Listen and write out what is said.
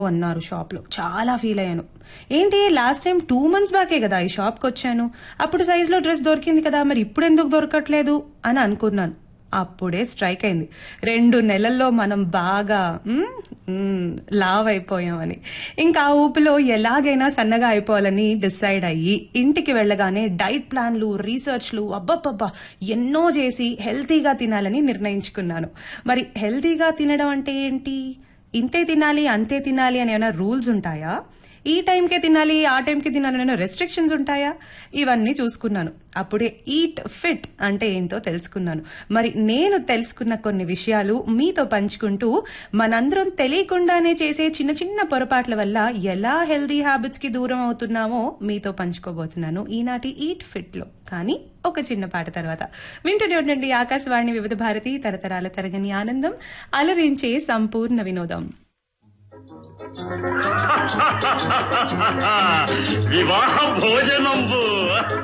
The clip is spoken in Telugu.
అన్నారు షాప్ లో చాలా ఫీల్ అయ్యాను ఏంటి లాస్ట్ టైం టూ మంత్స్ బ్యాకే కదా ఈ షాప్ కి వచ్చాను అప్పుడు సైజ్ లో డ్రెస్ దొరికింది కదా మరి ఇప్పుడు ఎందుకు దొరకట్లేదు అని అనుకున్నాను అప్పుడే స్ట్రైక్ అయింది రెండు నెలల్లో మనం బాగా మ్, మ్, లావ్ అయిపోయామని ఇంకా ఆ ఊపిలో ఎలాగైనా సన్నగా అయిపోవాలని డిసైడ్ అయ్యి ఇంటికి వెళ్ళగానే డైట్ ప్లాన్లు రీసెర్చ్లు అబ్బబ్బబ్బా ఎన్నో చేసి హెల్తీగా తినాలని నిర్ణయించుకున్నాను మరి హెల్తీగా తినడం అంటే ఏంటి ఇంతే తినాలి అంతే తినాలి అని ఏమైనా రూల్స్ ఉంటాయా ఈ టైంకే తినాలి ఆ టైంకి తినాలి అని రెస్ట్రిక్షన్స్ ఉంటాయా ఇవన్నీ చూసుకున్నాను అప్పుడే ఈట్ ఫిట్ అంటే ఏంటో తెలుసుకున్నాను మరి నేను తెలుసుకున్న కొన్ని విషయాలు మీతో పంచుకుంటూ మనందరం తెలియకుండానే చేసే చిన్న చిన్న పొరపాట్ల వల్ల ఎలా హెల్దీ హ్యాబిట్స్ కి దూరం అవుతున్నామో మీతో పంచుకోబోతున్నాను ఈనాటి ఈట్ ఫిట్ లో కానీ ఒక చిన్న పాట తర్వాత వింటూనే ఉండండి ఆకాశవాణి వివిధ భారతి తరతరాల తరగని ఆనందం అలరించే సంపూర్ణ వినోదం వివాహ భోజనంబు